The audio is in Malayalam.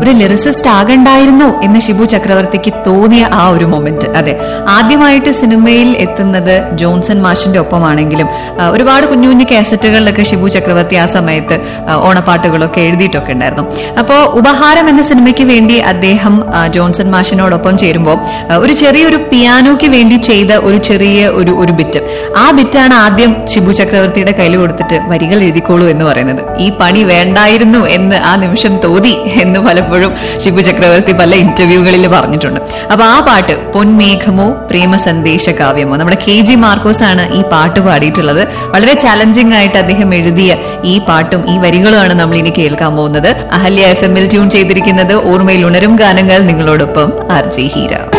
ഒരു ലിറിസിസ്റ്റ് ആകണ്ടായിരുന്നോ എന്ന് ഷിബു ചക്രവർത്തിക്ക് തോന്നിയ ആ ഒരു മൊമെന്റ് അതെ ആദ്യമായിട്ട് സിനിമയിൽ എത്തുന്നത് ജോൺസൺ മാഷിന്റെ ഒപ്പമാണെങ്കിലും ആ, ഒരുപാട് കുഞ്ഞു കുഞ്ഞു കാസറ്റുകളിലൊക്കെ ഷിബു ചക്രവർത്തി ആ സമയത്ത് ആ, ഓണപ്പാട്ടുകളൊക്കെ എഴുതിയിട്ടൊക്കെ ഉണ്ടായിരുന്നു അപ്പോ ഉപഹാരം എന്ന സിനിമയ്ക്ക് വേണ്ടി അദ്ദേഹം ആ, ജോൺസൺ മാഷിനോടൊപ്പം ചേരുമ്പോൾ ആ, ഒരു ചെറിയൊരു പിയാനോയ്ക്ക് വേണ്ടി ചെയ്ത ഒരു ചെറിയ ഒരു ഒരു ബിറ്റ് ആ ബിറ്റാണ് ആദ്യം ഷിബു ചക്രവർത്തിയുടെ കയ്യിൽ കൊടുത്തിട്ട് വരികൾ എഴുതിക്കോളൂ എന്ന് പറയുന്നത് ഈ പണി വേണ്ടായിരുന്നു എന്ന് ആ നിമിഷം തോന്നി എന്ന് പലപ്പോഴും ഷിബു ചക്രവർത്തി പല ഇന്റർവ്യൂകളിൽ പറഞ്ഞിട്ടുണ്ട് അപ്പൊ ആ പാട്ട് പൊന്മേഘമോ പ്രേമ സന്ദേശ കാവ്യമോ നമ്മുടെ കെ ജി മാർക്കോസ് ആണ് ഈ പാട്ട് പാടിയിട്ടുള്ളത് വളരെ ചലഞ്ചിങ് ആയിട്ട് അദ്ദേഹം എഴുതിയ ഈ പാട്ടും ഈ വരികളുമാണ് നമ്മൾ ഇനി കേൾക്കാൻ പോകുന്നത് അഹല്യ എഫ് എമ്മിൽ ട്യൂൺ ചെയ്തിരിക്കുന്നത് ഓർമ്മയിൽ ഉണരും ഗാനങ്ങൾ നിങ്ങളോടൊപ്പം ആർ ജെ ഹീര